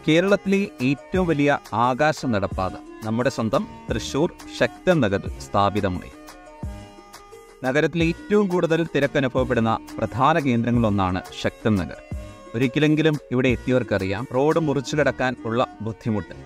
കേരളത്തിലെ ഏറ്റവും വലിയ ആകാശ നടപ്പാത നമ്മുടെ സ്വന്തം തൃശൂർ ശക്തൻ നഗറിൽ സ്ഥാപിതമായി നഗരത്തിലെ ഏറ്റവും കൂടുതൽ തിരക്കനുഭവപ്പെടുന്ന പ്രധാന കേന്ദ്രങ്ങളൊന്നാണ് ശക്തൻ നഗർ ഒരിക്കലെങ്കിലും ഇവിടെ എത്തിയവർക്കറിയാം റോഡ് മുറിച്ചു കടക്കാൻ ഉള്ള ബുദ്ധിമുട്ട്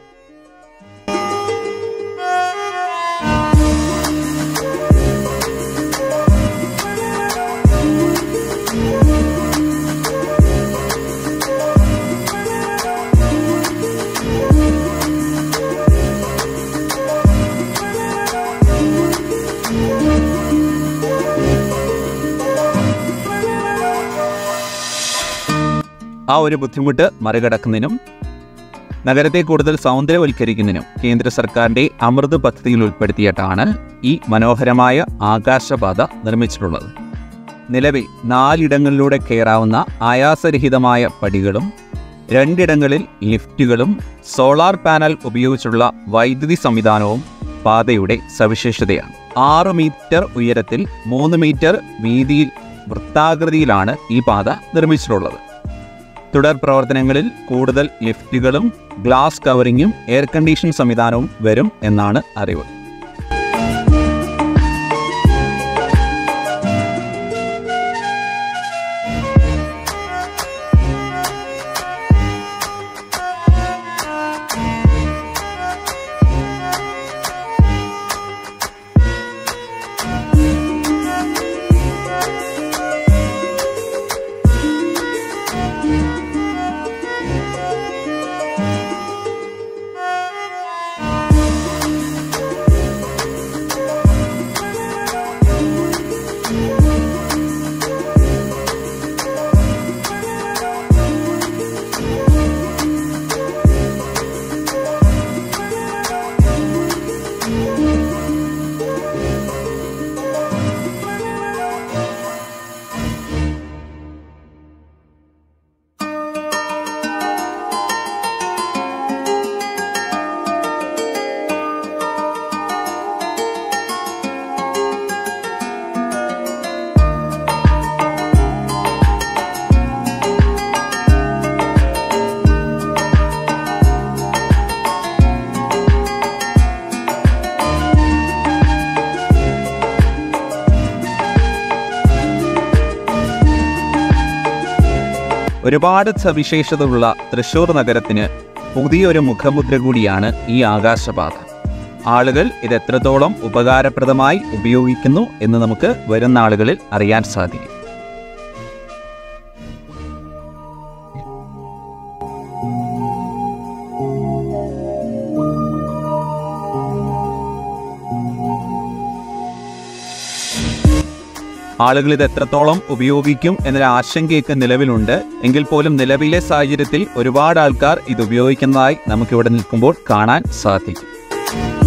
ആ ഒരു ബുദ്ധിമുട്ട് മറികടക്കുന്നതിനും നഗരത്തെ കൂടുതൽ സൗന്ദര്യവൽക്കരിക്കുന്നതിനും കേന്ദ്ര സർക്കാരിന്റെ അമൃത് പദ്ധതിയിൽ ഉൾപ്പെടുത്തിയിട്ടാണ് ഈ മനോഹരമായ ആകാശപാത നിർമ്മിച്ചിട്ടുള്ളത് നിലവിൽ നാലിടങ്ങളിലൂടെ കയറാവുന്ന ആയാസരഹിതമായ പടികളും രണ്ടിടങ്ങളിൽ ലിഫ്റ്റുകളും സോളാർ പാനൽ ഉപയോഗിച്ചുള്ള വൈദ്യുതി സംവിധാനവും പാതയുടെ സവിശേഷതയാണ് ആറ് മീറ്റർ ഉയരത്തിൽ മൂന്ന് മീറ്റർ വീതിയിൽ വൃത്താകൃതിയിലാണ് ഈ പാത നിർമ്മിച്ചിട്ടുള്ളത് തുടർ പ്രവർത്തനങ്ങളിൽ കൂടുതൽ ലിഫ്റ്റുകളും ഗ്ലാസ് കവറിങ്ങും എയർ കണ്ടീഷൻ സംവിധാനവും വരും എന്നാണ് അറിവ് ഒരുപാട് സവിശേഷതയുള്ള തൃശൂർ നഗരത്തിന് പുതിയൊരു മുഖമുദ്ര കൂടിയാണ് ഈ ആകാശപാത ആളുകൾ ഇത് എത്രത്തോളം ഉപകാരപ്രദമായി ഉപയോഗിക്കുന്നു എന്ന് നമുക്ക് വരുന്ന ആളുകളിൽ അറിയാൻ സാധിക്കും ആളുകൾ ഇത് എത്രത്തോളം ഉപയോഗിക്കും എന്നൊരു ആശങ്കയൊക്കെ നിലവിലുണ്ട് എങ്കിൽ പോലും നിലവിലെ സാഹചര്യത്തിൽ ഒരുപാട് ആൾക്കാർ ഇത് ഉപയോഗിക്കുന്നതായി നമുക്കിവിടെ നിൽക്കുമ്പോൾ കാണാൻ സാധിക്കും